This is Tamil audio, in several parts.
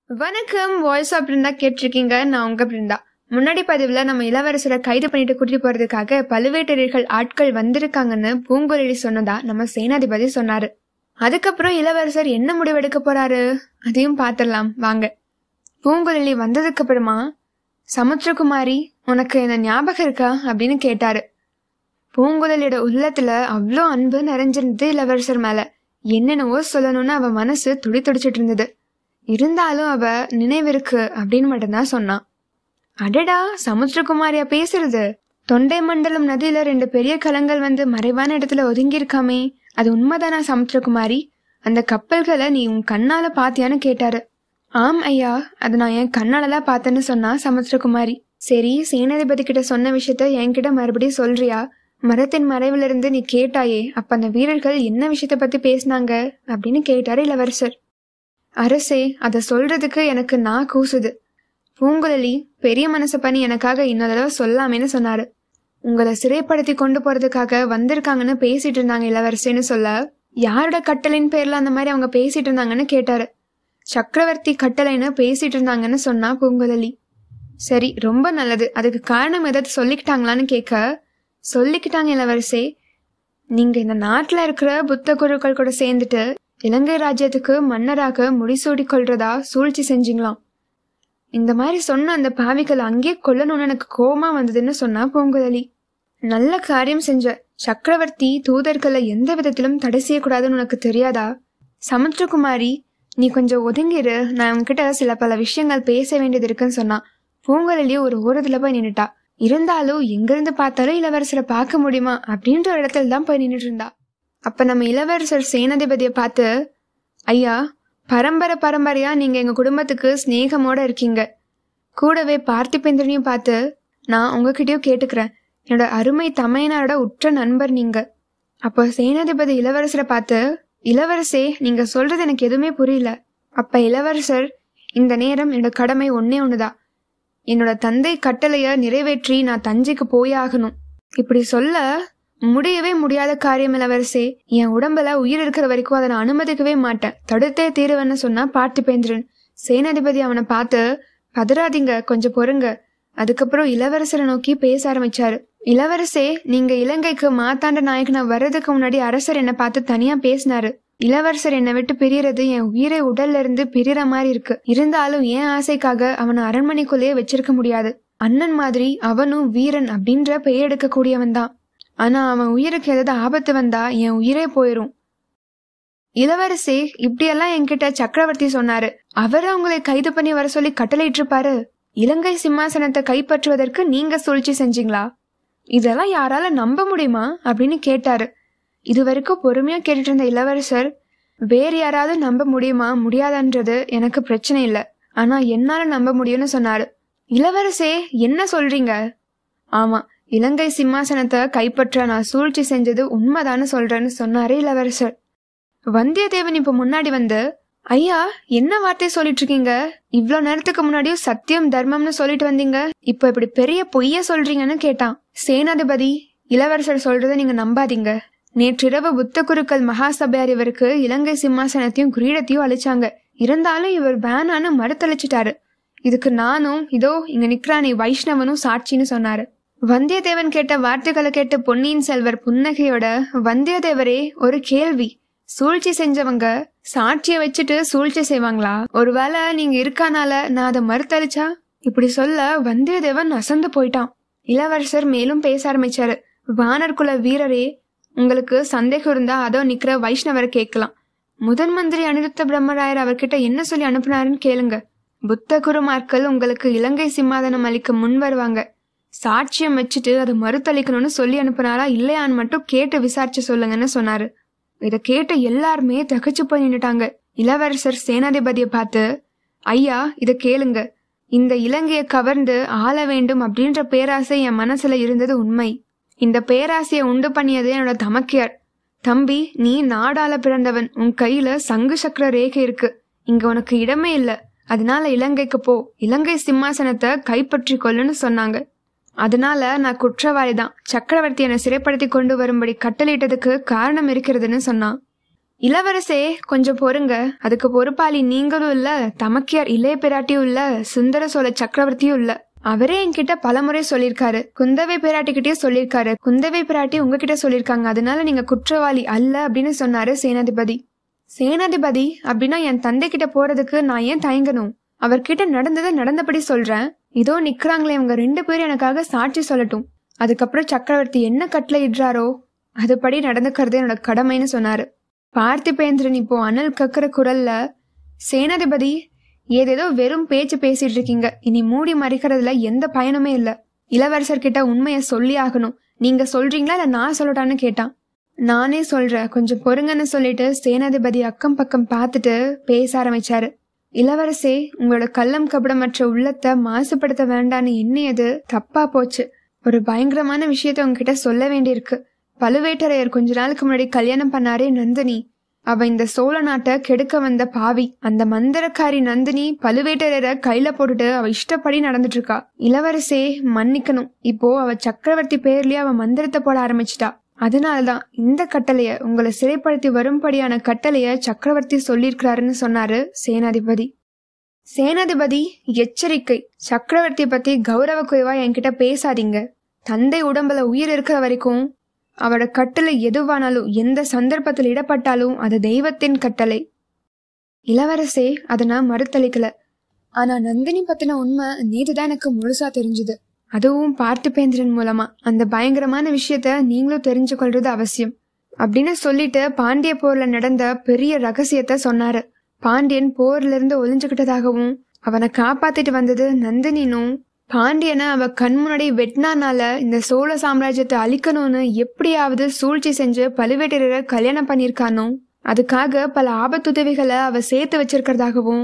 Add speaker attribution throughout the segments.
Speaker 1: வணக்கம் வாய்ஸ் ஆஃப் பிருந்தா கேட்டிருக்கீங்க நான் உங்க பிருந்தா முன்னாடி பதிவுல நம்ம இளவரசரை கைது பண்ணிட்டு கூட்டிட்டு போறதுக்காக பழுவேட்டரையர்கள் ஆட்கள் வந்திருக்காங்கன்னு பூங்குழலி சொன்னதா நம்ம சேனாதிபதி சொன்னாரு அதுக்கப்புறம் இளவரசர் என்ன முடிவெடுக்க போறாரு அதையும் பார்த்துடலாம் வாங்க பூங்குழலி வந்ததுக்கு அப்புறமா சமுத்திரகுமாரி உனக்கு என்ன ஞாபகம் இருக்கா அப்படின்னு கேட்டாரு பூங்குழலியோட உள்ளத்துல அவ்வளோ அன்பு நிறைஞ்சிருந்தது இளவரசர் மேல என்னென்னவோ சொல்லணும்னு அவ மனசு துடி துடிச்சிட்டு இருந்தது இருந்தாலும் அவ நினைவிருக்கு அப்படின்னு மட்டும்தான் சொன்னான் அடடா சமுத்திரகுமாரியா பேசுறது தொண்டை மண்டலம் நதியில ரெண்டு பெரிய கலங்கள் வந்து மறைவான இடத்துல ஒதுங்கி இருக்காமே அது உண்மைதானா சமுத்திரகுமாரி அந்த கப்பல்களை நீ உன் கண்ணால பாத்தியான்னு கேட்டாரு ஆம் ஐயா அது நான் என் கண்ணால தான் பார்த்தேன்னு சொன்னா சமுத்திரகுமாரி சரி சேனாதிபதி கிட்ட சொன்ன விஷயத்த என்கிட்ட மறுபடியும் சொல்றியா மரத்தின் மறைவுல இருந்து நீ கேட்டாயே அப்ப அந்த வீரர்கள் என்ன விஷயத்த பத்தி பேசினாங்க அப்படின்னு கேட்டாரு இளவரசர் அரசே அதை சொல்றதுக்கு எனக்கு நான் கூசுது பூங்குழலி பெரிய மனசு பண்ணி எனக்காக இன்னொரு தடவை சொல்லாமேன்னு சொன்னாரு உங்களை சிறைப்படுத்தி கொண்டு போறதுக்காக வந்திருக்காங்கன்னு பேசிட்டு இருந்தாங்க இளவரசேன்னு சொல்ல யாரோட கட்டளையின் பேர்ல அந்த மாதிரி அவங்க பேசிட்டு இருந்தாங்கன்னு கேட்டாரு சக்கரவர்த்தி கட்டளைன்னு பேசிட்டு இருந்தாங்கன்னு சொன்னா பூங்குழலி சரி ரொம்ப நல்லது அதுக்கு காரணம் ஏதாவது சொல்லிக்கிட்டாங்களான்னு கேட்க சொல்லிக்கிட்டாங்க இளவரசே நீங்க இந்த நாட்டுல இருக்கிற புத்த குருக்கள் கூட சேர்ந்துட்டு இலங்கை ராஜ்யத்துக்கு மன்னராக முடிசூடி கொள்றதா சூழ்ச்சி செஞ்சீங்களாம் இந்த மாதிரி சொன்ன அந்த பாவிகள் அங்கேயே கொல்லணும்னு எனக்கு கோபமா வந்ததுன்னு சொன்னா பூங்குழலி நல்ல காரியம் செஞ்ச சக்கரவர்த்தி தூதர்களை எந்த விதத்திலும் தடை செய்யக்கூடாதுன்னு உனக்கு தெரியாதா சமுத்திரகுமாரி நீ கொஞ்சம் ஒதுங்கிரு நான் உன்கிட்ட சில பல விஷயங்கள் பேச வேண்டியது இருக்குன்னு சொன்னா பூங்குழலியும் ஒரு ஓரத்துல போய் நின்னுட்டா இருந்தாலும் எங்கிருந்து பார்த்தாலும் இளவரசரை பார்க்க முடியுமா அப்படின்ற ஒரு இடத்துல தான் போய் நின்றுட்டு இருந்தா அப்ப நம்ம இளவரசர் சேனாதிபதியை பார்த்து ஐயா பரம்பரை பரம்பரையா நீங்க எங்க குடும்பத்துக்கு சிநேகமோட இருக்கீங்க கூடவே பார்த்திபேந்திரனையும் பார்த்து நான் உங்ககிட்டயும் கேட்டுக்கிறேன் என்னோட அருமை தமையனாரோட உற்ற நண்பர் நீங்க அப்போ சேனாதிபதி இளவரசரை பார்த்து இளவரசே நீங்க சொல்றது எனக்கு எதுவுமே புரியல அப்ப இளவரசர் இந்த நேரம் என்னோட கடமை ஒன்னே ஒண்ணுதான் என்னோட தந்தை கட்டளைய நிறைவேற்றி நான் தஞ்சைக்கு போயே ஆகணும் இப்படி சொல்ல முடியவே முடியாத காரியம் இளவரசே என் உடம்புல உயிர் இருக்கிற வரைக்கும் அதை நான் அனுமதிக்கவே மாட்டேன் தடுத்தே தீருவேன்னு சொன்னா பார்த்திபேந்திரன் சேனாதிபதி அவனை பார்த்து பதறாதீங்க கொஞ்சம் பொறுங்க அதுக்கப்புறம் இளவரசரை நோக்கி பேச ஆரம்பிச்சாரு இளவரசே நீங்க இலங்கைக்கு மாத்தாண்ட நாயக்கனா வர்றதுக்கு முன்னாடி அரசர் என்னை பார்த்து தனியா பேசினாரு இளவரசர் என்னை விட்டு பிரியறது என் உயிரை உடல்ல இருந்து பிரியற மாதிரி இருக்கு இருந்தாலும் என் ஆசைக்காக அவனை அரண்மனைக்குள்ளேயே வச்சிருக்க முடியாது அண்ணன் மாதிரி அவனும் வீரன் அப்படின்ற பெயர் எடுக்கக்கூடியவன் தான் ஆனா அவன் உயிருக்கு ஏதாவது ஆபத்து வந்தா என் உயிரே போயிரும் இளவரசே இப்படியெல்லாம் என்கிட்ட சக்கரவர்த்தி சொன்னாரு அவரை உங்களை கைது பண்ணி வர சொல்லி கட்டளையிட்டிருப்பாரு இலங்கை சிம்மாசனத்தை கைப்பற்றுவதற்கு நீங்க சூழ்ச்சி செஞ்சீங்களா இதெல்லாம் யாரால நம்ப முடியுமா அப்படின்னு கேட்டாரு இது வரைக்கும் பொறுமையா கேட்டுட்டு இருந்த இளவரசர் வேறு யாராவது நம்ப முடியுமா முடியாதான்றது எனக்கு பிரச்சனை இல்லை ஆனா என்னால நம்ப முடியும்னு சொன்னாரு இளவரசே என்ன சொல்றீங்க ஆமா இலங்கை சிம்மாசனத்தை கைப்பற்ற நான் சூழ்ச்சி செஞ்சது உண்மைதான்னு சொல்றேன்னு சொன்னாரு இளவரசர் வந்தியத்தேவன் இப்ப முன்னாடி வந்து ஐயா என்ன வார்த்தை சொல்லிட்டு இருக்கீங்க இவ்ளோ நேரத்துக்கு முன்னாடியும் சத்தியம் தர்மம்னு சொல்லிட்டு வந்தீங்க இப்ப இப்படி பெரிய பொய்ய சொல்றீங்கன்னு கேட்டான் சேனாதிபதி இளவரசர் சொல்றதை நீங்க நம்பாதீங்க நேற்றிரவு புத்த குருக்கள் மகாசபையார் இவருக்கு இலங்கை சிம்மாசனத்தையும் கிரீடத்தையும் அழிச்சாங்க இருந்தாலும் இவர் வேணான்னு மறுத்தளிச்சிட்டாரு இதுக்கு நானும் இதோ இங்க நிக்கிறானே வைஷ்ணவனும் சாட்சின்னு சொன்னாரு வந்தியத்தேவன் கேட்ட வார்த்தைகளை கேட்டு பொன்னியின் செல்வர் புன்னகையோட வந்தியத்தேவரே ஒரு கேள்வி சூழ்ச்சி செஞ்சவங்க சாட்சிய வச்சுட்டு சூழ்ச்சி செய்வாங்களா ஒருவேளை நீங்க இருக்கானால நான் அதை மறுத்தளிச்சா இப்படி சொல்ல வந்தியத்தேவன் அசந்து போயிட்டான் இளவரசர் மேலும் பேச ஆரம்பிச்சாரு வானர் குல வீரரே உங்களுக்கு சந்தேகம் இருந்தா அதோ நிக்கிற வைஷ்ணவரை கேட்கலாம் முதன் மந்திரி அனிருத்த பிரம்மராயர் அவர்கிட்ட என்ன சொல்லி அனுப்புனாருன்னு கேளுங்க புத்த குருமார்கள் உங்களுக்கு இலங்கை சிம்மாதனம் அளிக்க முன் வருவாங்க சாட்சியம் வச்சுட்டு அதை மறுத்தளிக்கணும்னு சொல்லி அனுப்புனாரா இல்லையான்னு மட்டும் கேட்டு விசாரிச்சு சொல்லுங்கன்னு சொன்னாரு இதை கேட்ட எல்லாருமே தகச்சு போய் நின்னுட்டாங்க இளவரசர் சேனாதிபதியை பார்த்து ஐயா இதை கேளுங்க இந்த இலங்கையை கவர்ந்து ஆள வேண்டும் அப்படின்ற பேராசை என் மனசுல இருந்தது உண்மை இந்த பேராசையை உண்டு பண்ணியது என்னோட தமக்கையார் தம்பி நீ நாடால பிறந்தவன் உன் கையில சங்கு சக்கர ரேகை இருக்கு இங்க உனக்கு இடமே இல்ல அதனால இலங்கைக்கு போ இலங்கை சிம்மாசனத்தை கைப்பற்றி கொள்ளுன்னு சொன்னாங்க அதனால நான் குற்றவாளி தான் சக்கரவர்த்தி என்னை சிறைப்படுத்தி கொண்டு வரும்படி கட்டளையிட்டதுக்கு காரணம் இருக்கிறதுன்னு சொன்னான் இளவரசே கொஞ்சம் பொறுங்க அதுக்கு பொறுப்பாளி நீங்களும் இல்ல தமக்கியார் இளைய பிராட்டியும் இல்ல சுந்தர சோழ சக்கரவர்த்தியும் இல்ல அவரே என்கிட்ட பலமுறை சொல்லியிருக்காரு குந்தவை பிராட்டிக்கிட்டே சொல்லியிருக்காரு குந்தவை பிராட்டி உங்ககிட்ட சொல்லியிருக்காங்க அதனால நீங்க குற்றவாளி அல்ல அப்படின்னு சொன்னாரு சேனாதிபதி சேனாதிபதி அப்படின்னா என் தந்தை கிட்ட போறதுக்கு நான் ஏன் தயங்கணும் அவர்கிட்ட நடந்ததை நடந்தபடி சொல்றேன் இதோ நிக்கிறாங்களே இவங்க ரெண்டு பேரும் எனக்காக சாட்சி சொல்லட்டும் அதுக்கப்புறம் சக்கரவர்த்தி என்ன கட்டளை இடுறாரோ அதுபடி நடந்துக்கிறது என்னோட கடமைன்னு சொன்னாரு பார்த்திபேந்திரன் இப்போ அனல் கக்குற குரல்ல சேனாதிபதி ஏதேதோ வெறும் பேச்சு பேசிட்டு இருக்கீங்க இனி மூடி மறைக்கிறதுல எந்த பயனுமே இல்ல இளவரசர்கிட்ட உண்மையை சொல்லி ஆகணும் நீங்க சொல்றீங்களா இல்ல நான் சொல்லட்டான்னு கேட்டான் நானே சொல்றேன் கொஞ்சம் பொறுங்கன்னு சொல்லிட்டு சேனாதிபதி அக்கம் பக்கம் பார்த்துட்டு பேச ஆரம்பிச்சாரு இளவரசே உங்களோட கள்ளம் கபடமற்ற உள்ளத்தை மாசுபடுத்த வேண்டான்னு எண்ணியது தப்பா போச்சு ஒரு பயங்கரமான விஷயத்த உங்ககிட்ட சொல்ல வேண்டியிருக்கு பழுவேட்டரையர் கொஞ்ச நாளுக்கு முன்னாடி கல்யாணம் பண்ணாரே நந்தினி அவ இந்த சோழ நாட்டை கெடுக்க வந்த பாவி அந்த மந்திரக்காரி நந்தினி பழுவேட்டரையரை கையில போட்டுட்டு அவ இஷ்டப்படி நடந்துட்டு இருக்கா இளவரசே மன்னிக்கணும் இப்போ அவ சக்கரவர்த்தி பேர்லயே அவ மந்திரத்தை போட ஆரம்பிச்சிட்டா அதனாலதான் இந்த கட்டளைய உங்களை சிறைப்படுத்தி வரும்படியான கட்டளைய சக்கரவர்த்தி சொல்லியிருக்கிறாருன்னு சொன்னாரு சேனாதிபதி சேனாதிபதி எச்சரிக்கை சக்கரவர்த்தி பத்தி கௌரவ குறைவா என்கிட்ட பேசாதீங்க தந்தை உடம்புல உயிர் இருக்கிற வரைக்கும் அவரோட கட்டளை எதுவானாலும் எந்த சந்தர்ப்பத்தில் இடப்பட்டாலும் அது தெய்வத்தின் கட்டளை இளவரசே அதை நான் மறுத்தளிக்கல ஆனா நந்தினி பத்தின உண்மை நேற்றுதான் எனக்கு முழுசா தெரிஞ்சுது அதுவும் பார்த்திபேந்திரன் மூலமா அந்த பயங்கரமான விஷயத்த நீங்களும் தெரிஞ்சு கொள்றது அவசியம் அப்படின்னு சொல்லிட்டு பாண்டிய போர்ல நடந்த பெரிய ரகசியத்தை சொன்னாரு பாண்டியன் போர்ல இருந்து ஒளிஞ்சுக்கிட்டதாகவும் அவனை காப்பாத்திட்டு வந்தது நந்தினினும் பாண்டியனை அவ கண் முன்னாடி வெட்டினானால இந்த சோழ சாம்ராஜ்யத்தை அழிக்கணும்னு எப்படியாவது சூழ்ச்சி செஞ்சு பழுவேட்டரையரை கல்யாணம் பண்ணியிருக்கானோ அதுக்காக பல ஆபத்துதவிகளை அவ சேர்த்து வச்சிருக்கிறதாகவும்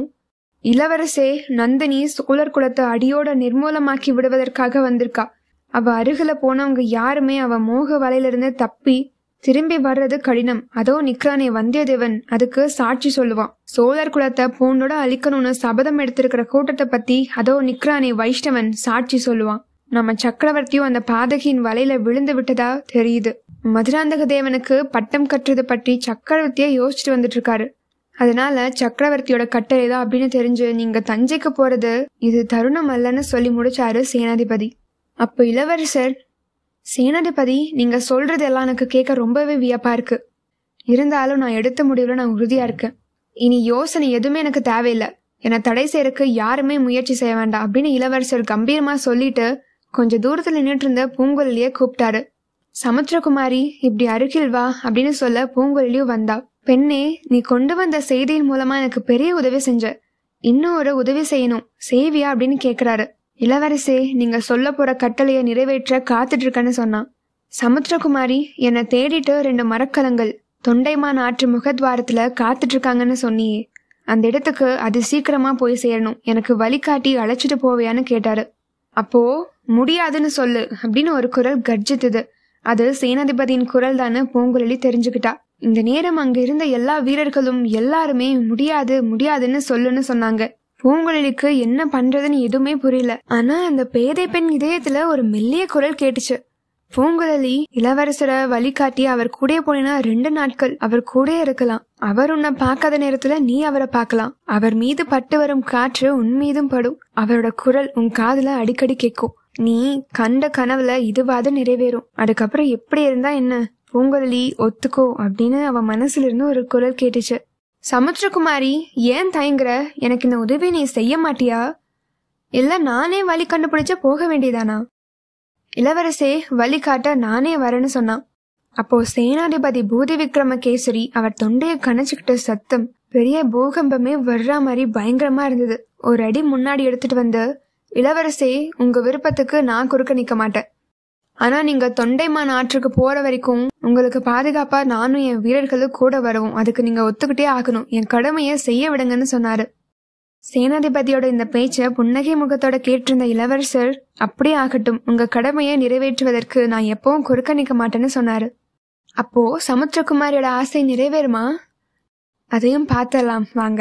Speaker 1: இளவரசே நந்தினி சோழர் குலத்தை அடியோட நிர்மூலமாக்கி விடுவதற்காக வந்திருக்கா அவ அருகில போனவங்க யாருமே அவ மோக வலையிலிருந்து தப்பி திரும்பி வர்றது கடினம் அதோ நிக்கிறானே வந்தியத்தேவன் அதுக்கு சாட்சி சொல்லுவான் சோழர் குலத்தை பொண்ணோட அழிக்கணும்னு சபதம் எடுத்திருக்கிற கூட்டத்தை பத்தி அதோ நிக்கிறானே வைஷ்ணவன் சாட்சி சொல்லுவான் நம்ம சக்கரவர்த்தியும் அந்த பாதகியின் வலையில விழுந்து விட்டதா தெரியுது மதுராந்தக தேவனுக்கு பட்டம் கட்டுறது பற்றி சக்கரவர்த்தியே யோசிச்சுட்டு வந்துட்டு இருக்காரு அதனால சக்கரவர்த்தியோட கட்டளை தான் அப்படின்னு தெரிஞ்சு நீங்க தஞ்சைக்கு போறது இது தருணம் அல்லன்னு சொல்லி முடிச்சாரு சேனாதிபதி அப்ப இளவரசர் சேனாதிபதி நீங்க சொல்றது எல்லாம் எனக்கு கேட்க ரொம்பவே வியப்பா இருக்கு இருந்தாலும் நான் எடுத்த முடிவுல நான் உறுதியா இருக்கேன் இனி யோசனை எதுவுமே எனக்கு தேவையில்லை என்னை தடை செய்யறதுக்கு யாருமே முயற்சி செய்ய வேண்டாம் அப்படின்னு இளவரசர் கம்பீரமா சொல்லிட்டு கொஞ்ச தூரத்துல நின்றுட்டு இருந்த பூங்குழலிய கூப்பிட்டாரு சமுத்திரகுமாரி இப்படி அருகில் வா அப்படின்னு சொல்ல பூங்குழலியும் வந்தா பெண்ணே நீ கொண்டு வந்த செய்தியின் மூலமா எனக்கு பெரிய உதவி செஞ்ச இன்னும் ஒரு உதவி செய்யணும் செய்வியா அப்படின்னு கேக்குறாரு இளவரசே நீங்க சொல்ல போற கட்டளைய நிறைவேற்ற காத்துட்டு இருக்கேன்னு சொன்னான் சமுத்திரகுமாரி என்னை தேடிட்டு ரெண்டு மரக்கலங்கள் தொண்டைமான் ஆற்று முகத்வாரத்துல காத்துட்டு இருக்காங்கன்னு சொன்னியே அந்த இடத்துக்கு அது சீக்கிரமா போய் சேரணும் எனக்கு வழிகாட்டி அழைச்சிட்டு போவியான்னு கேட்டாரு அப்போ முடியாதுன்னு சொல்லு அப்படின்னு ஒரு குரல் கர்ஜித்தது அது சேனாதிபதியின் குரல் தானே பூங்குழலி தெரிஞ்சுக்கிட்டா இந்த நேரம் அங்க இருந்த எல்லா வீரர்களும் எல்லாருமே முடியாது முடியாதுன்னு சொல்லுன்னு சொன்னாங்க பூங்குழலிக்கு என்ன பண்றதுன்னு எதுவுமே புரியல ஆனா அந்த பேதை பெண் இதயத்துல ஒரு மெல்லிய குரல் கேட்டுச்சு பூங்குழலி இளவரசரை வழிகாட்டி அவர் கூட போனா ரெண்டு நாட்கள் அவர் கூட இருக்கலாம் அவர் உன்னை பார்க்காத நேரத்துல நீ அவரை பார்க்கலாம் அவர் மீது பட்டு வரும் காற்று உன் மீதும் படும் அவரோட குரல் உன் காதுல அடிக்கடி கேட்கும் நீ கண்ட கனவுல இதுவாது நிறைவேறும் அதுக்கப்புறம் எப்படி இருந்தா என்ன பூங்குழலி ஒத்துக்கோ அப்படின்னு அவன் மனசுல இருந்து ஒரு குரல் கேட்டுச்சு சமுத்திரகுமாரி ஏன் தயங்குற எனக்கு இந்த உதவி நீ செய்ய மாட்டியா இல்ல நானே வழி கண்டுபிடிச்சு போக வேண்டியதானா இளவரசே வழி காட்ட நானே வரேன்னு சொன்னான் அப்போ சேனாதிபதி பூதி விக்ரமகேசரி அவர் தொண்டையை கணச்சுக்கிட்ட சத்தம் பெரிய பூகம்பமே வர்ற மாதிரி பயங்கரமா இருந்தது ஒரு அடி முன்னாடி எடுத்துட்டு வந்து இளவரசே உங்க விருப்பத்துக்கு நான் குறுக்க நிக்க மாட்டேன் ஆனா நீங்க தொண்டைமான் ஆற்றுக்கு போற வரைக்கும் உங்களுக்கு பாதுகாப்பா நானும் என் வீரர்களும் கூட வருவோம் அதுக்கு நீங்க ஒத்துக்கிட்டே ஆகணும் என் கடமையை செய்ய விடுங்கன்னு சொன்னாரு சேனாதிபதியோட இந்த பேச்ச புன்னகை முகத்தோட கேட்டிருந்த இளவரசர் அப்படியே ஆகட்டும் உங்க கடமையை நிறைவேற்றுவதற்கு நான் எப்பவும் குறுக்க நிக்க மாட்டேன்னு சொன்னாரு அப்போ சமுத்திரகுமாரியோட ஆசை நிறைவேறுமா அதையும் பார்த்தலாம் வாங்க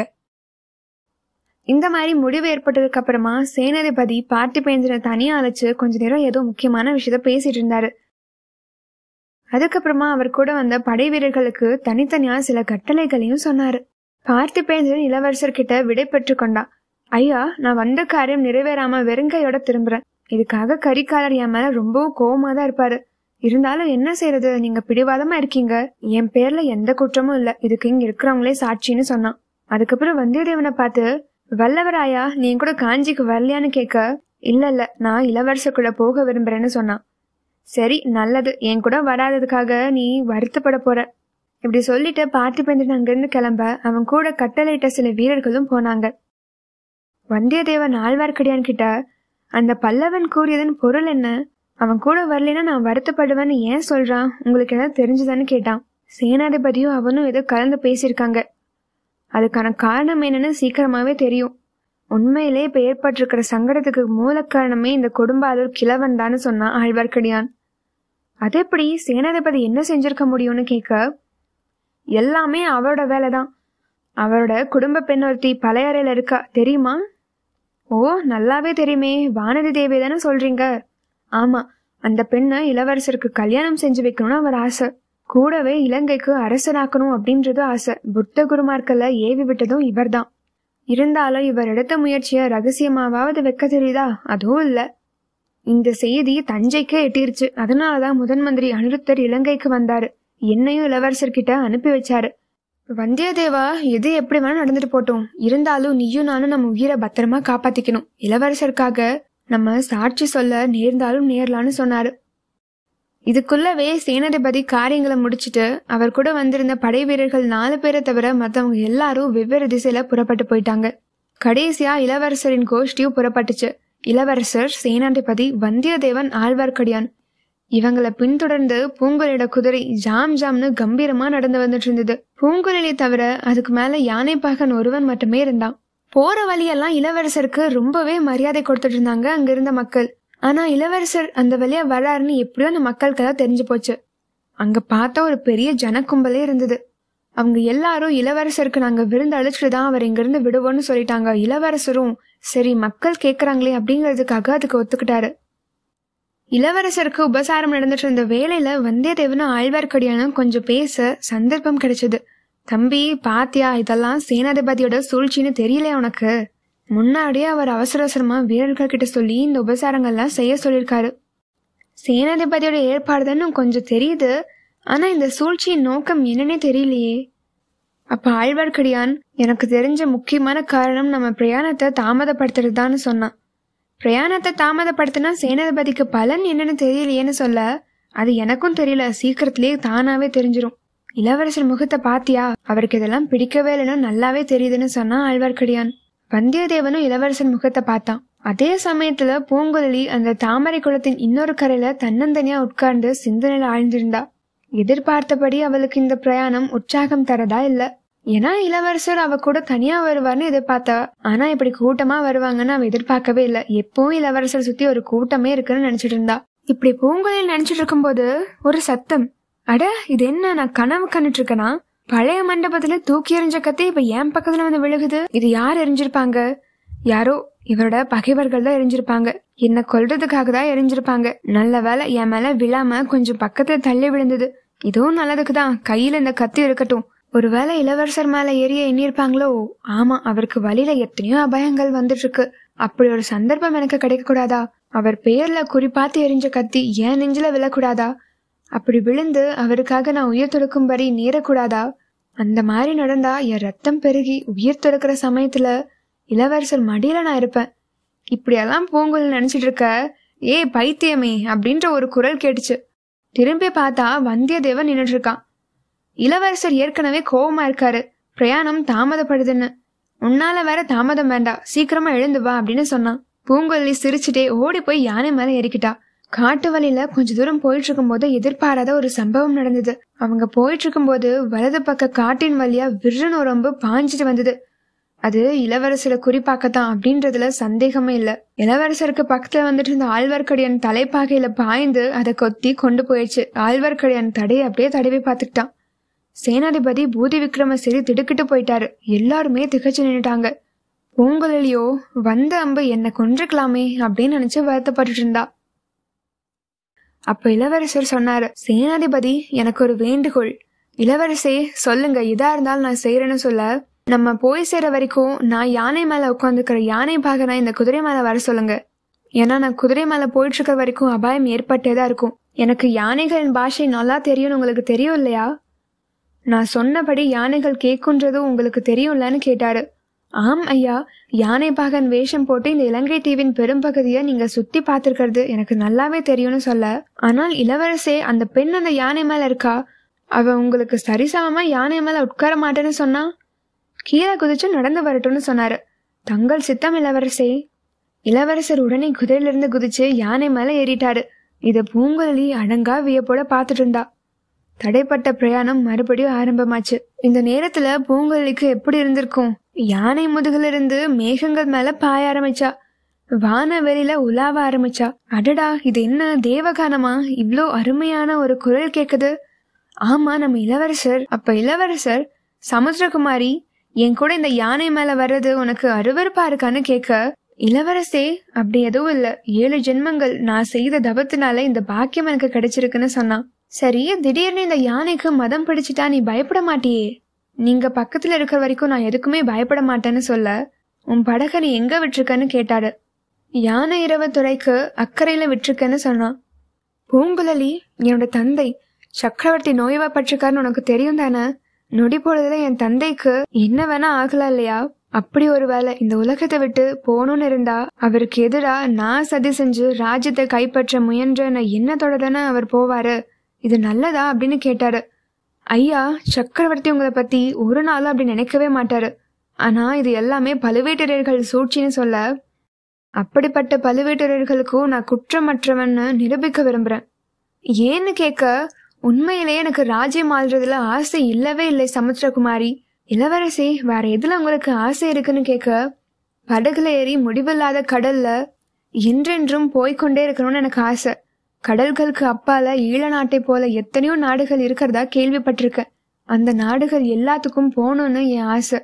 Speaker 1: இந்த மாதிரி முடிவு ஏற்பட்டதுக்கு அப்புறமா சேனாதிபதி பார்த்திபேந்திரனை தனியா அழைச்சு கொஞ்ச நேரம் ஏதோ முக்கியமான விஷயத்த பேசிட்டு இருந்தாரு அதுக்கப்புறமா அவர் கூட வந்த படை வீரர்களுக்கு தனித்தனியா சில கட்டளைகளையும் சொன்னாரு பார்த்திபேந்திரன் இளவரசர் கிட்ட விடை பெற்று கொண்டான் ஐயா நான் வந்த காரியம் நிறைவேறாம வெறுங்கையோட திரும்புறேன் இதுக்காக கரிகாலர் என் மேல ரொம்பவும் கோவமா தான் இருப்பாரு இருந்தாலும் என்ன செய்யறது நீங்க பிடிவாதமா இருக்கீங்க என் பேர்ல எந்த குற்றமும் இல்ல இதுக்கு இங்க இருக்கிறவங்களே சாட்சின்னு சொன்னான் அதுக்கப்புறம் வந்தியத்தேவனை பார்த்து வல்லவராயா நீ கூட காஞ்சிக்கு வரலையான்னு கேட்க இல்ல இல்ல நான் இளவரசருக்குள்ள போக விரும்புறேன்னு சொன்னான் சரி நல்லது என் கூட வராததுக்காக நீ வருத்தப்பட போற இப்படி சொல்லிட்டு பார்த்திபேந்திரன் அங்கிருந்து கிளம்ப அவன் கூட கட்டளையிட்ட சில வீரர்களும் போனாங்க வந்தியத்தேவன் ஆழ்வார்க்கடியான் கிட்ட அந்த பல்லவன் கூறியதன் பொருள் என்ன அவன் கூட வரலைன்னா நான் வருத்தப்படுவேன்னு ஏன் சொல்றான் உங்களுக்கு ஏதாவது தெரிஞ்சுதான்னு கேட்டான் சேனாதிபதியும் அவனும் ஏதோ கலந்து பேசியிருக்காங்க அதுக்கான காரணம் என்னன்னு சீக்கிரமாவே தெரியும் உண்மையிலே இப்ப ஏற்பட்டிருக்கிற சங்கடத்துக்கு மூல காரணமே இந்த கொடும்பாலூர் கிழவன் தான் சொன்னான் ஆழ்வார்க்கடியான் அது எப்படி சேனாதிபதி என்ன செஞ்சிருக்க முடியும்னு கேட்க எல்லாமே அவரோட வேலைதான் அவரோட குடும்ப பெண் ஒருத்தி பழையறையில இருக்கா தெரியுமா ஓ நல்லாவே தெரியுமே வானதி தேவி தானே சொல்றீங்க ஆமா அந்த பெண்ணை இளவரசருக்கு கல்யாணம் செஞ்சு வைக்கணும்னு அவர் ஆசை கூடவே இலங்கைக்கு அரசராக்கணும் அப்படின்றது ஆசை புத்த குருமார்க்கல்ல ஏவி விட்டதும் இவர்தான் இருந்தாலும் இவர் எடுத்த முயற்சியை ரகசியமாவது வைக்க தெரியுதா அதுவும் இல்ல இந்த செய்தி தஞ்சைக்கே எட்டிருச்சு அதனாலதான் முதன் மந்திரி அனிருத்தர் இலங்கைக்கு வந்தாரு என்னையும் இளவரசர்கிட்ட அனுப்பி வச்சாரு வந்தியத்தேவா எது எப்படி வேணா நடந்துட்டு போட்டோம் இருந்தாலும் நீயும் நானும் நம்ம உயிரை பத்திரமா காப்பாத்திக்கணும் இளவரசருக்காக நம்ம சாட்சி சொல்ல நேர்ந்தாலும் நேரலான்னு சொன்னாரு இதுக்குள்ளவே சேனாதிபதி காரியங்களை முடிச்சிட்டு அவர் கூட வந்திருந்த படை வீரர்கள் நாலு பேரை தவிர மத்தவங்க எல்லாரும் வெவ்வேறு திசையில புறப்பட்டு போயிட்டாங்க கடைசியா இளவரசரின் கோஷ்டியும் புறப்பட்டுச்சு இளவரசர் சேனாதிபதி வந்தியத்தேவன் ஆழ்வார்க்கடியான் இவங்கள பின்தொடர்ந்து பூங்குழலியோட குதிரை ஜாம் ஜாம்னு கம்பீரமா நடந்து வந்துட்டு இருந்தது பூங்குழலி தவிர அதுக்கு மேல யானைப்பாகன் ஒருவன் மட்டுமே இருந்தான் போற வழியெல்லாம் இளவரசருக்கு ரொம்பவே மரியாதை கொடுத்துட்டு இருந்தாங்க அங்க இருந்த மக்கள் ஆனா இளவரசர் அந்த வழியா வராருன்னு எப்படியோ அந்த மக்களுக்கெல்லாம் தெரிஞ்சு போச்சு அங்க பார்த்தா ஒரு பெரிய ஜனக்கும்பலே இருந்தது அவங்க எல்லாரும் இளவரசருக்கு நாங்க விருந்து அழைச்சிட்டு தான் அவர் இங்கிருந்து விடுவோம்னு சொல்லிட்டாங்க இளவரசரும் சரி மக்கள் கேக்குறாங்களே அப்படிங்கிறதுக்காக அதுக்கு ஒத்துக்கிட்டாரு இளவரசருக்கு உபசாரம் நடந்துட்டு இருந்த வேலையில வந்தியத்தேவனும் ஆழ்வார்க்கடியானும் கொஞ்சம் பேச சந்தர்ப்பம் கிடைச்சது தம்பி பாத்தியா இதெல்லாம் சேனாதிபதியோட சூழ்ச்சின்னு தெரியலையா உனக்கு முன்னாடியே அவர் அவசர அவசரமா வீரர்கள் கிட்ட சொல்லி இந்த உபசாரங்கள்லாம் செய்ய சொல்லியிருக்காரு சேனாதிபதியோட ஏற்பாடுதான்னு கொஞ்சம் தெரியுது ஆனா இந்த சூழ்ச்சியின் நோக்கம் என்னன்னே தெரியலையே அப்ப ஆழ்வார்க்கடியான் எனக்கு தெரிஞ்ச முக்கியமான காரணம் நம்ம பிரயாணத்தை தாமதப்படுத்துறதுதான்னு சொன்னான் பிரயாணத்தை தாமதப்படுத்தினா சேனாதிபதிக்கு பலன் என்னன்னு தெரியலையேன்னு சொல்ல அது எனக்கும் தெரியல சீக்கிரத்திலேயே தானாவே தெரிஞ்சிரும் இளவரசர் முகத்தை பாத்தியா அவருக்கு இதெல்லாம் பிடிக்கவே இல்லைன்னு நல்லாவே தெரியுதுன்னு சொன்னா ஆழ்வார்க்கடியான் வந்தியத்தேவனும் இளவரசர் முகத்தை பார்த்தான் அதே சமயத்துல பூங்குழலி அந்த தாமரை குளத்தின் இன்னொரு கரையில தன்னந்தனியா உட்கார்ந்து சிந்தனையில ஆழ்ந்திருந்தா எதிர்பார்த்தபடி அவளுக்கு இந்த பிரயாணம் உற்சாகம் தரதா இல்ல ஏன்னா இளவரசர் அவ கூட தனியா வருவார்னு எதிர்பார்த்தா ஆனா இப்படி கூட்டமா வருவாங்கன்னு அவ எதிர்பார்க்கவே இல்ல எப்பவும் இளவரசர் சுத்தி ஒரு கூட்டமே இருக்குன்னு நினைச்சிட்டு இருந்தா இப்படி பூங்குழலி நினைச்சிட்டு இருக்கும்போது ஒரு சத்தம் அட இது என்ன நான் கனவு கண்டுட்டு இருக்கேனா பழைய மண்டபத்துல தூக்கி எறிஞ்ச கத்தி இப்ப என் பக்கத்துல வந்து விழுகுது இது யார் எரிஞ்சிருப்பாங்க யாரோ இவரோட பகைவர்கள் தான் எரிஞ்சிருப்பாங்க என்ன கொல்றதுக்காக தான் எரிஞ்சிருப்பாங்க நல்ல வேலை என் மேல விழாம கொஞ்சம் பக்கத்துல தள்ளி விழுந்தது இதுவும் நல்லதுக்கு தான் கையில இந்த கத்தி இருக்கட்டும் ஒருவேளை இளவரசர் மேல எரிய எண்ணியிருப்பாங்களோ ஆமா அவருக்கு வழியில எத்தனையோ அபாயங்கள் வந்துட்டு இருக்கு அப்படி ஒரு சந்தர்ப்பம் எனக்கு கிடைக்க கூடாதா அவர் பெயர்ல குறிப்பாத்து எரிஞ்ச கத்தி ஏன் நெஞ்சில விழக்கூடாதா அப்படி விழுந்து அவருக்காக நான் உயிர் துறக்கும்படி நேரக்கூடாதா அந்த மாதிரி நடந்தா என் ரத்தம் பெருகி உயிர் துறக்கிற சமயத்துல இளவரசர் மடியில நான் இருப்பேன் இப்படியெல்லாம் பூங்குழல் நினைச்சிட்டு இருக்க ஏய் பைத்தியமே அப்படின்ற ஒரு குரல் கேட்டுச்சு திரும்பி பார்த்தா வந்தியத்தேவன் நின்னுட்டு இருக்கான் இளவரசர் ஏற்கனவே கோவமா இருக்காரு பிரயாணம் தாமதப்படுதுன்னு உன்னால வேற தாமதம் வேண்டாம் சீக்கிரமா எழுந்து வா அப்படின்னு சொன்னான் பூங்குழலி சிரிச்சுட்டே ஓடி போய் யானை மேல ஏறிக்கிட்டா காட்டு வழியில கொஞ்ச தூரம் போயிட்டு இருக்கும்போது எதிர்பாராத ஒரு சம்பவம் நடந்தது அவங்க போயிட்டு இருக்கும்போது வலது பக்க காட்டின் வழியா விருன்னு ஒரு அம்பு பாஞ்சிட்டு வந்தது அது இளவரசரை குறிப்பாக்கத்தான் அப்படின்றதுல சந்தேகமே இல்ல இளவரசருக்கு பக்கத்துல வந்துட்டு இருந்த ஆழ்வார்க்கடியான் தலைப்பாகையில பாய்ந்து அதை கொத்தி கொண்டு போயிடுச்சு ஆழ்வார்க்கடியான் தடையை அப்படியே தடவி பார்த்துக்கிட்டான் சேனாதிபதி பூதி விக்ரமசிறி திடுக்கிட்டு போயிட்டாரு எல்லாருமே திகச்சு நின்னுட்டாங்க பூங்குழலியோ வந்த அம்பு என்ன கொன்றுக்கலாமே அப்படின்னு நினைச்சு வருத்தப்பட்டுட்டு இருந்தா அப்ப இளவரசர் சொன்னாரு சேனாதிபதி எனக்கு ஒரு வேண்டுகோள் இளவரசே சொல்லுங்க இதா இருந்தாலும் நான் செய்யறேன்னு சொல்ல நம்ம போய் சேர வரைக்கும் நான் யானை மேல உட்காந்துக்கிற யானை பாகனா இந்த குதிரை மேல வர சொல்லுங்க ஏன்னா நான் குதிரை மேல போயிட்டு இருக்க வரைக்கும் அபாயம் ஏற்பட்டேதான் இருக்கும் எனக்கு யானைகளின் பாஷை நல்லா தெரியும்னு உங்களுக்கு தெரியும் இல்லையா நான் சொன்னபடி யானைகள் கேட்குன்றதும் உங்களுக்கு தெரியும்லன்னு கேட்டாரு ஆம் ஐயா யானை பாகன் வேஷம் போட்டு இந்த இலங்கை தீவின் பெரும்பகுதியை நீங்க சுத்தி பார்த்திருக்கிறது எனக்கு நல்லாவே தெரியும்னு சொல்ல ஆனால் இளவரசே அந்த பெண் அந்த யானை மேல இருக்கா அவ உங்களுக்கு சரிசமமா யானை மேல உட்கார மாட்டேன்னு சொன்னா கீழே குதிச்சு நடந்து வரட்டும்னு சொன்னாரு தங்கள் சித்தம் இளவரசே இளவரசர் உடனே குதிரையிலிருந்து குதிச்சு யானை மேல ஏறிட்டாரு இத பூங்குழலி அடங்கா வியப்போட பார்த்துட்டு இருந்தா தடைப்பட்ட பிரயாணம் மறுபடியும் ஆரம்பமாச்சு இந்த நேரத்துல பூங்குழலிக்கு எப்படி இருந்திருக்கும் யானை முதுகுல இருந்து மேகங்கள் மேல பாய ஆரம்பிச்சா வான வெளியில உலாவ ஆரம்பிச்சா அடடா இது என்ன தேவகானமா இவ்ளோ அருமையான ஒரு குரல் கேக்குது ஆமா நம்ம இளவரசர் அப்ப இளவரசர் சமுத்திரகுமாரி என் கூட இந்த யானை மேல வர்றது உனக்கு அருவருப்பா இருக்கான்னு கேட்க இளவரசே அப்படி எதுவும் இல்ல ஏழு ஜென்மங்கள் நான் செய்த தபத்தினால இந்த பாக்கியம் எனக்கு கிடைச்சிருக்குன்னு சொன்னான் சரி திடீர்னு இந்த யானைக்கு மதம் பிடிச்சிட்டா நீ பயப்பட மாட்டியே நீங்க பக்கத்துல இருக்கிற வரைக்கும் நான் எதுக்குமே பயப்பட மாட்டேன்னு சொல்ல உன் படகை நீ எங்க விட்டிருக்கன்னு கேட்டாரு யானை இரவு துறைக்கு அக்கறையில விட்டிருக்கேன்னு சொன்னான் பூங்குழலி என்னோட தந்தை சக்கரவர்த்தி நோய்வாய்ப்பட்டிருக்காருன்னு உனக்கு தெரியும் தானே நொடி பொழுதுல என் தந்தைக்கு என்ன வேணா ஆகலாம் இல்லையா அப்படி ஒரு வேலை இந்த உலகத்தை விட்டு போகணும்னு இருந்தா அவருக்கு எதிரா நான் சதி செஞ்சு ராஜ்யத்தை கைப்பற்ற முயன்ற எண்ணத்தோட தானே அவர் போவாரு இது நல்லதா அப்படின்னு கேட்டாரு ஐயா சக்கரவர்த்தி உங்களை பத்தி ஒரு நாளும் அப்படி நினைக்கவே மாட்டாரு ஆனா இது எல்லாமே பழுவேட்டரையர்கள் சூழ்ச்சின்னு சொல்ல அப்படிப்பட்ட பழுவேட்டரையர்களுக்கும் நான் குற்றமற்றவன்னு நிரூபிக்க விரும்புறேன் ஏன்னு கேட்க உண்மையிலேயே எனக்கு ராஜ்யம் ஆள்றதுல ஆசை இல்லவே இல்லை சமுத்திரகுமாரி இளவரசி வேற எதுல உங்களுக்கு ஆசை இருக்குன்னு கேட்க படகுல ஏறி முடிவில்லாத கடல்ல என்றென்றும் போய்க்கொண்டே இருக்கணும்னு எனக்கு ஆசை கடல்களுக்கு அப்பால ஈழ நாட்டை போல எத்தனையோ நாடுகள் இருக்கிறதா கேள்விப்பட்டிருக்கேன் அந்த நாடுகள் எல்லாத்துக்கும் போகணும்னு என் ஆசை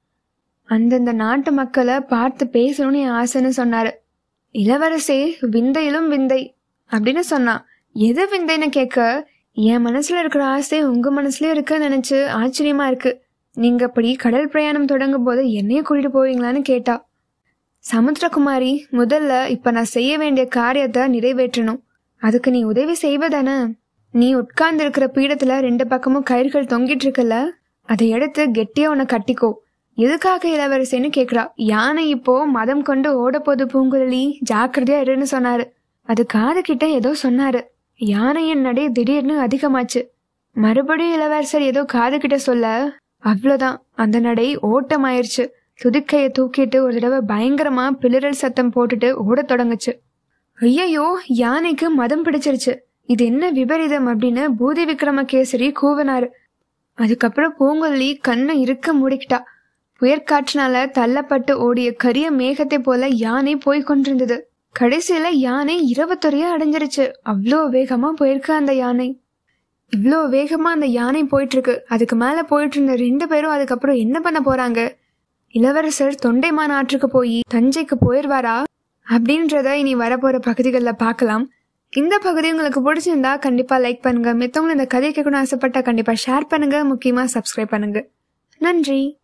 Speaker 1: அந்தந்த நாட்டு மக்களை பார்த்து பேசணும்னு என் ஆசைன்னு சொன்னாரு இளவரசே விந்தையிலும் விந்தை அப்படின்னு சொன்னான் எது விந்தைன்னு கேட்க என் மனசுல இருக்கிற ஆசை உங்க மனசுலயும் இருக்குன்னு நினைச்சு ஆச்சரியமா இருக்கு நீங்க அப்படி கடல் பிரயாணம் தொடங்கும் போது என்னைய கூட்டிட்டு போவீங்களான்னு கேட்டா சமுத்திரகுமாரி முதல்ல இப்ப நான் செய்ய வேண்டிய காரியத்தை நிறைவேற்றணும் அதுக்கு நீ உதவி செய்வதானே நீ உட்கார்ந்து இருக்கிற பீடத்துல ரெண்டு பக்கமும் கயிறுகள் தொங்கிட்டு இருக்குல்ல அதை எடுத்து கெட்டியா உன்னை கட்டிக்கோ எதுக்காக இளவரசின்னு கேக்குறா யானை இப்போ மதம் கொண்டு ஓட போது பூங்குழலி ஜாக்கிரதையா இருன்னு சொன்னாரு அது காது கிட்ட ஏதோ சொன்னாரு யானையின் நடை திடீர்னு அதிகமாச்சு மறுபடியும் இளவரசர் ஏதோ காது கிட்ட சொல்ல அவ்வளவுதான் அந்த நடை ஓட்டமாயிருச்சு துதிக்கைய தூக்கிட்டு ஒரு தடவை பயங்கரமா பிளிரல் சத்தம் போட்டுட்டு ஓடத் தொடங்குச்சு ஐயையோ யானைக்கு மதம் பிடிச்சிருச்சு இது என்ன விபரீதம் அப்படின்னு பூதி விக்ரமகேசரி கூவினாரு அதுக்கப்புறம் பூங்குழலி கண்ணை இருக்க மூடிக்கிட்டா புயற்காற்றினால தள்ளப்பட்டு ஓடிய கரிய மேகத்தை போல யானை போய் கொண்டிருந்தது கடைசியில யானை இரவத்துறைய அடைஞ்சிருச்சு அவ்வளோ வேகமா போயிருக்கு அந்த யானை இவ்வளோ வேகமா அந்த யானை போயிட்டு இருக்கு அதுக்கு மேல போயிட்டு இருந்த ரெண்டு பேரும் அதுக்கப்புறம் என்ன பண்ண போறாங்க இளவரசர் தொண்டைமான் ஆற்றுக்கு போய் தஞ்சைக்கு போயிடுவாரா அப்படின்றத இனி வரப்போற பகுதிகளில் பார்க்கலாம் இந்த பகுதி உங்களுக்கு பிடிச்சிருந்தா கண்டிப்பா லைக் பண்ணுங்க மித்தவங்களும் இந்த கதை கேட்கணும்னு ஆசைப்பட்டா கண்டிப்பா ஷேர் பண்ணுங்க முக்கியமா சப்ஸ்கிரைப் பண்ணுங்க நன்றி